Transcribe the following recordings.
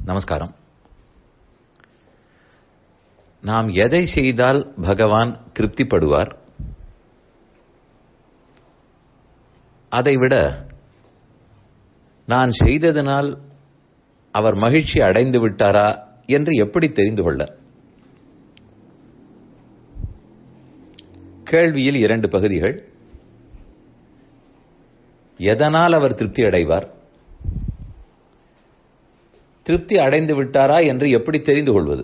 நமஸ்காரம் நாம் எதை செய்தால் பகவான் திருப்திப்படுவார் அதைவிட நான் செய்ததனால் அவர் மகிழ்ச்சி அடைந்து விட்டாரா என்று எப்படி தெரிந்து கொள்ள கேள்வியில் இரண்டு பகுதிகள் எதனால் அவர் திருப்தி அடைவார் திருப்தி அடைந்து விட்டாரா என்று எப்படி தெரிந்து கொள்வது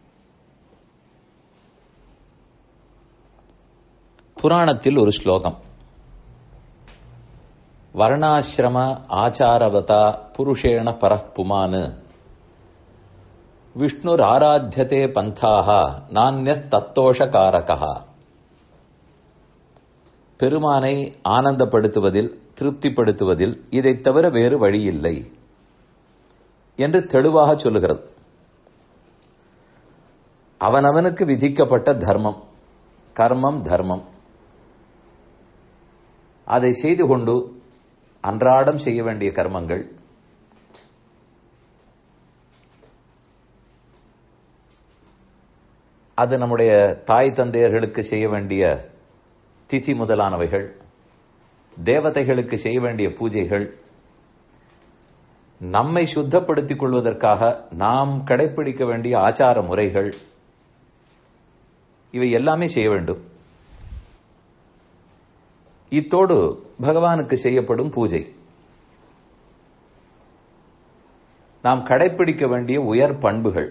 புராணத்தில் ஒரு ஸ்லோகம் வர்ணாசிரம ஆச்சாரவதா புருஷேண பரப்புமானு விஷ்ணுர் ஆராத்தியதே பந்தாக நானியஸ் தத்தோஷகாரகா பெருமானை ஆனந்தப்படுத்துவதில் திருப்திப்படுத்துவதில் இதைத் தவிர வேறு வழியில்லை என்று தெளிவாக சொல்லுகிறது அவனவனுக்கு விதிக்கப்பட்ட தர்மம் கர்மம் தர்மம் அதை செய்து கொண்டு அன்றாடம் செய்ய வேண்டிய கர்மங்கள் அது நம்முடைய தாய் தந்தையர்களுக்கு செய்ய வேண்டிய திதி முதலானவைகள் தேவதைகளுக்கு செய்ய வேண்டிய பூஜைகள் நம்மை சுத்தப்படுத்திக் கொள்வதற்காக நாம் கடைபிடிக்க வேண்டிய ஆச்சார முறைகள் இவை எல்லாமே செய்ய வேண்டும் இத்தோடு பகவானுக்கு செய்யப்படும் பூஜை நாம் கடைபிடிக்க வேண்டிய உயர் பண்புகள்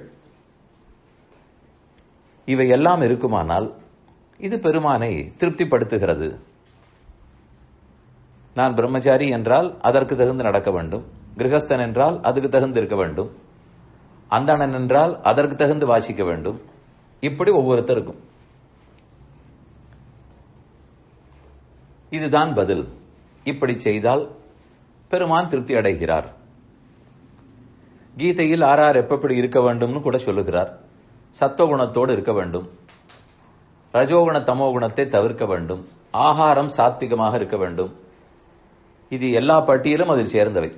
இவை எல்லாம் இருக்குமானால் இது பெருமானை திருப்திப்படுத்துகிறது நான் பிரம்மச்சாரி என்றால் அதற்கு தகுந்து நடக்க வேண்டும் கிரகஸ்தன் என்றால் அதுக்கு தகுந்து இருக்க வேண்டும் அந்தணன் என்றால் அதற்கு தகுந்து வாசிக்க வேண்டும் இப்படி ஒவ்வொருத்தருக்கும் இதுதான் பதில் இப்படி செய்தால் பெருமான் திருப்தி அடைகிறார் கீதையில் ஆறார் எப்படி இருக்க வேண்டும்னு கூட சொல்லுகிறார் சத்துவகுணத்தோடு இருக்க வேண்டும் ரஜோகுண தமோ குணத்தை தவிர்க்க வேண்டும் ஆகாரம் சாத்விகமாக இருக்க வேண்டும் இது எல்லா பட்டியலும் அதில் சேர்ந்தவை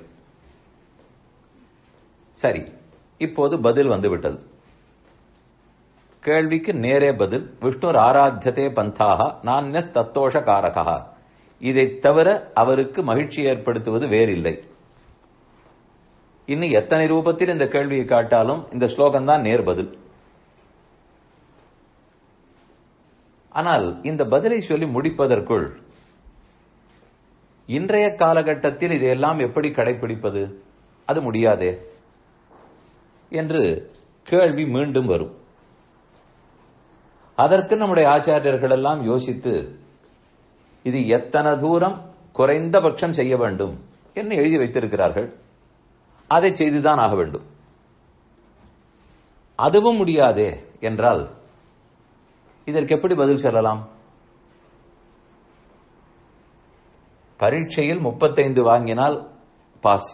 சரி இப்போது பதில் வந்துவிட்டது கேள்விக்கு நேரே பதில் விஷ்ணுர் ஆராத்தியதே பந்தாக நான்யஸ் தத்தோஷ காரகா இதை தவிர அவருக்கு மகிழ்ச்சி ஏற்படுத்துவது வேறில்லை இன்னும் எத்தனை ரூபத்தில் இந்த கேள்வியை காட்டாலும் இந்த ஸ்லோகம் தான் நேர் பதில் ஆனால் இந்த பதிலை சொல்லி முடிப்பதற்குள் இன்றைய காலகட்டத்தில் இதையெல்லாம் எப்படி கடைபிடிப்பது அது முடியாதே என்று கேள்வி மீண்டும் வரும் அதற்கு நம்முடைய ஆச்சாரியர்கள் எல்லாம் யோசித்து இது எத்தனை தூரம் குறைந்தபட்சம் செய்ய வேண்டும் என்று எழுதி வைத்திருக்கிறார்கள் அதை செய்துதான் ஆக வேண்டும் அதுவும் முடியாதே என்றால் இதற்கு எப்படி பதில் சொல்லலாம் பரீட்சையில் முப்பத்தைந்து வாங்கினால் பாஸ்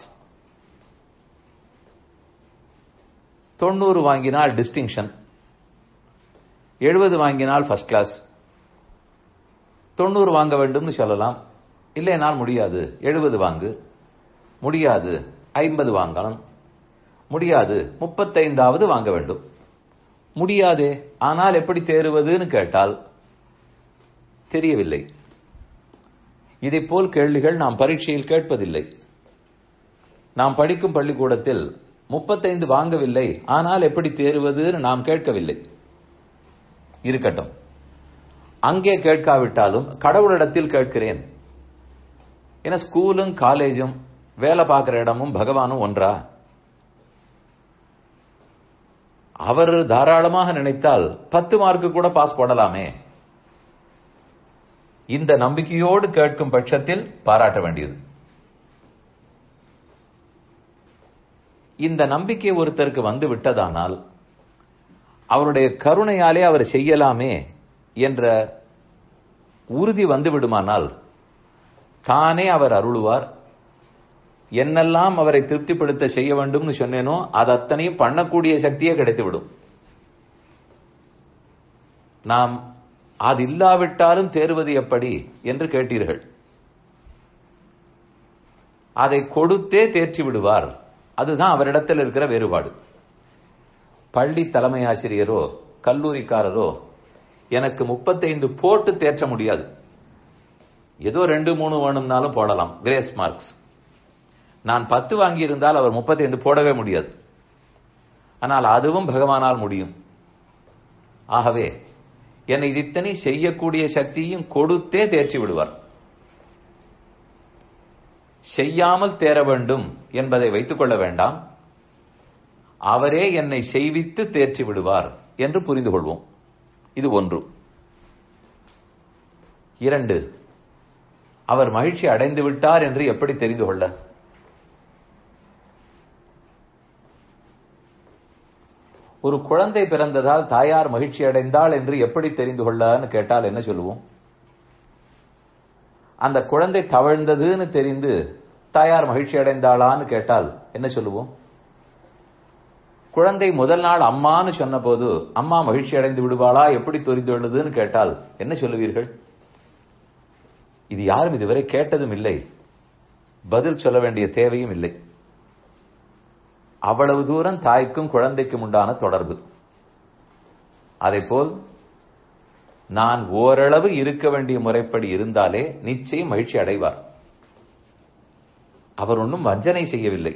தொண்ணூறு வாங்கினால் டிஸ்டிங்ஷன் எழுபது வாங்கினால் ஃபர்ஸ்ட் கிளாஸ் தொண்ணூறு வாங்க வேண்டும்னு சொல்லலாம் இல்லை என்னால் முடியாது எழுபது வாங்கு முடியாது ஐம்பது வாங்கணும் முடியாது முப்பத்தைந்தாவது வாங்க வேண்டும் முடியாதே ஆனால் எப்படி தேறுவதுன்னு கேட்டால் தெரியவில்லை இதை போல் கேள்விகள் நாம் பரீட்சையில் கேட்பதில்லை நாம் படிக்கும் பள்ளிக்கூடத்தில் முப்பத்தைந்து வாங்கவில்லை ஆனால் எப்படி தேறுவதுன்னு நாம் கேட்கவில்லை இருக்கட்டும் அங்கே கேட்காவிட்டாலும் கடவுளிடத்தில் கேட்கிறேன் ஏன்னா ஸ்கூலும் காலேஜும் வேலை பார்க்கிற இடமும் பகவானும் ஒன்றா அவர் தாராளமாக நினைத்தால் பத்து மார்க்கு கூட பாஸ் போடலாமே இந்த நம்பிக்கையோடு கேட்கும் பட்சத்தில் பாராட்ட வேண்டியது இந்த நம்பிக்கை ஒருத்தருக்கு வந்து விட்டதானால் அவருடைய கருணையாலே அவர் செய்யலாமே என்ற உறுதி வந்து விடுமானால் தானே அவர் அருளுவார் என்னெல்லாம் அவரை திருப்திப்படுத்த செய்ய வேண்டும்னு சொன்னேனோ அது அத்தனையும் பண்ணக்கூடிய சக்தியே கிடைத்துவிடும் நாம் அது இல்லாவிட்டாலும் தேர்வது எப்படி என்று கேட்டீர்கள் அதை கொடுத்தே தேர்ச்சி விடுவார் அதுதான் அவரிடத்தில் இருக்கிற வேறுபாடு பள்ளி தலைமை ஆசிரியரோ கல்லூரிக்காரரோ எனக்கு முப்பத்தைந்து போட்டு தேற்ற முடியாது ஏதோ ரெண்டு மூணு வேணும்னாலும் போடலாம் கிரேஸ் மார்க்ஸ் நான் பத்து வாங்கியிருந்தால் அவர் முப்பத்தைந்து போடவே முடியாது ஆனால் அதுவும் பகவானால் முடியும் ஆகவே என்னை இத்தனை செய்யக்கூடிய சக்தியும் கொடுத்தே தேர்ச்சி விடுவார் செய்யாமல் தேர வேண்டும் என்பதை வைத்துக் கொள்ள வேண்டாம் அவரே என்னை செய்வித்து தேர்ச்சி விடுவார் என்று புரிந்து கொள்வோம் இது ஒன்று இரண்டு அவர் மகிழ்ச்சி அடைந்து விட்டார் என்று எப்படி தெரிந்து கொள்ள ஒரு குழந்தை பிறந்ததால் தாயார் மகிழ்ச்சி அடைந்தாள் என்று எப்படி தெரிந்து கொள்ளன்னு கேட்டால் என்ன சொல்லுவோம் அந்த குழந்தை தவழ்ந்ததுன்னு தெரிந்து தாயார் மகிழ்ச்சி அடைந்தாளான்னு கேட்டால் என்ன சொல்லுவோம் குழந்தை முதல் நாள் அம்மான்னு சொன்ன போது அம்மா மகிழ்ச்சி அடைந்து விடுவாளா எப்படி தெரிந்து கொள்ளுதுன்னு கேட்டால் என்ன சொல்லுவீர்கள் இது யாரும் இதுவரை கேட்டதும் இல்லை பதில் சொல்ல வேண்டிய தேவையும் இல்லை அவ்வளவு தூரம் தாய்க்கும் குழந்தைக்கும் உண்டான தொடர்பு போல் நான் ஓரளவு இருக்க வேண்டிய முறைப்படி இருந்தாலே நிச்சயம் மகிழ்ச்சி அடைவார் அவர் ஒன்றும் வஞ்சனை செய்யவில்லை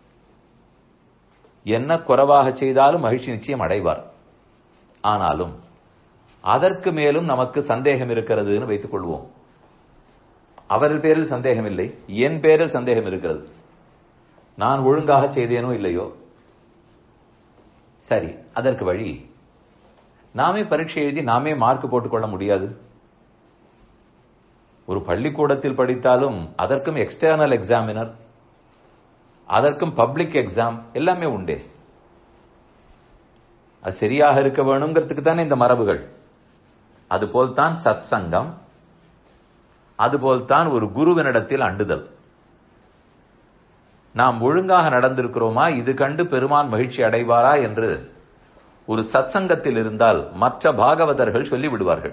என்ன குறைவாக செய்தாலும் மகிழ்ச்சி நிச்சயம் அடைவார் ஆனாலும் அதற்கு மேலும் நமக்கு சந்தேகம் இருக்கிறதுன்னு வைத்துக் கொள்வோம் அவர் பேரில் சந்தேகம் இல்லை என் பேரில் சந்தேகம் இருக்கிறது நான் ஒழுங்காக செய்தேனோ இல்லையோ சரி அதற்கு வழி நாமே பரீட்சை எழுதி நாமே மார்க் போட்டுக்கொள்ள முடியாது ஒரு பள்ளிக்கூடத்தில் படித்தாலும் அதற்கும் எக்ஸ்டர்னல் எக்ஸாமினர் அதற்கும் பப்ளிக் எக்ஸாம் எல்லாமே உண்டே அது சரியாக இருக்க வேணுங்கிறதுக்கு தானே இந்த மரபுகள் அதுபோல்தான் சத் சங்கம் அதுபோல்தான் ஒரு குருவினிடத்தில் அண்டுதல் நாம் ஒழுங்காக நடந்திருக்கிறோமா இது கண்டு பெருமான் மகிழ்ச்சி அடைவாரா என்று ஒரு சத்சங்கத்தில் இருந்தால் மற்ற பாகவதர்கள் சொல்லிவிடுவார்கள்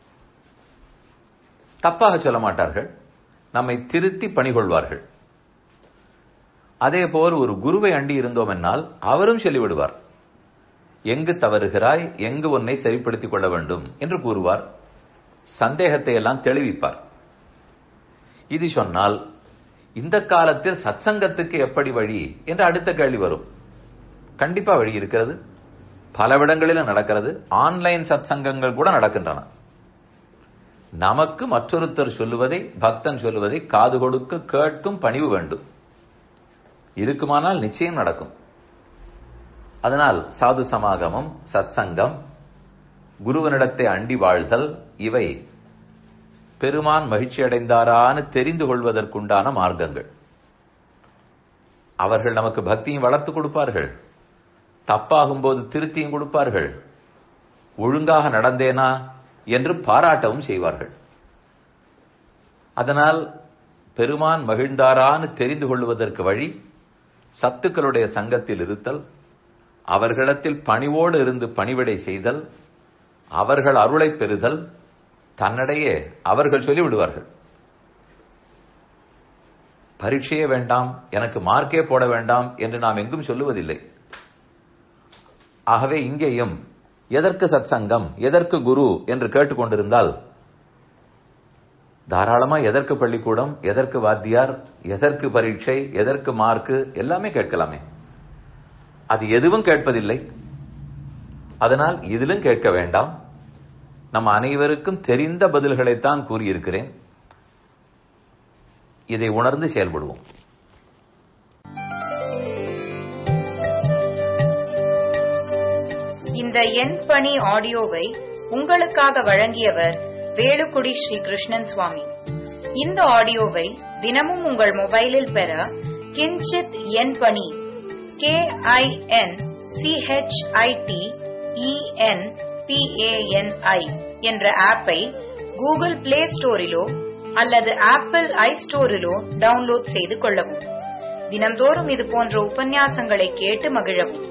தப்பாக சொல்ல மாட்டார்கள் நம்மை திருத்தி பணிகொள்வார்கள் அதே போல் ஒரு குருவை அண்டி இருந்தோம் என்னால் அவரும் சொல்லிவிடுவார் எங்கு தவறுகிறாய் எங்கு உன்னை சரிப்படுத்திக் கொள்ள வேண்டும் என்று கூறுவார் சந்தேகத்தை எல்லாம் தெளிவிப்பார் இது சொன்னால் இந்த காலத்தில் சத்சங்கத்துக்கு எப்படி வழி என்று அடுத்த கேள்வி வரும் கண்டிப்பா வழி இருக்கிறது பலவிடங்களிலும் நடக்கிறது ஆன்லைன் சத்சங்கங்கள் கூட நடக்கின்றன நமக்கு மற்றொருத்தர் சொல்லுவதை பக்தன் சொல்லுவதை காது கொடுக்க கேட்கும் பணிவு வேண்டும் இருக்குமானால் நிச்சயம் நடக்கும் அதனால் சாது சமாகமம் சத்சங்கம் குருவனிடத்தை அண்டி வாழ்தல் இவை பெருமான் மகிழ்ச்சி அடைந்தாரான்னு தெரிந்து கொள்வதற்குண்டான மார்க்கங்கள் அவர்கள் நமக்கு பக்தியும் வளர்த்து கொடுப்பார்கள் தப்பாகும் போது திருத்தியும் கொடுப்பார்கள் ஒழுங்காக நடந்தேனா என்று பாராட்டவும் செய்வார்கள் அதனால் பெருமான் மகிழ்ந்தாரான்னு தெரிந்து கொள்வதற்கு வழி சத்துக்களுடைய சங்கத்தில் இருத்தல் அவர்களிடத்தில் பணிவோடு இருந்து பணிவிடை செய்தல் அவர்கள் அருளை பெறுதல் தன்னிடையே அவர்கள் சொல்லிவிடுவார்கள் பரீட்சையே வேண்டாம் எனக்கு மார்க்கே போட வேண்டாம் என்று நாம் எங்கும் சொல்லுவதில்லை ஆகவே இங்கேயும் எதற்கு சத்சங்கம் எதற்கு குரு என்று கேட்டுக்கொண்டிருந்தால் தாராளமா எதற்கு பள்ளிக்கூடம் எதற்கு வாத்தியார் எதற்கு பரீட்சை எதற்கு மார்க்கு எல்லாமே கேட்கலாமே அது எதுவும் கேட்பதில்லை அதனால் இதிலும் கேட்க வேண்டாம் நம்ம அனைவருக்கும் தெரிந்த பதில்களைத்தான் கூறியிருக்கிறேன் இதை உணர்ந்து செயல்படுவோம் இந்த எண் பணி ஆடியோவை உங்களுக்காக வழங்கியவர் வேலுக்குடி ஸ்ரீ கிருஷ்ணன் சுவாமி இந்த ஆடியோவை தினமும் உங்கள் மொபைலில் பெற கிஞ்சித் எண் பணி கே ஐ என் சிஹெச்ஐடி இஎன் பிஏஎன்ஐ என்ற ஆப்பை கூகுள் பிளே ஸ்டோரிலோ அல்லது ஆப்பிள் ஐ ஸ்டோரிலோ டவுன்லோட் செய்து கொள்ளவும் தினம்தோறும் இது போன்ற உபன்யாசங்களை கேட்டு மகிழவும்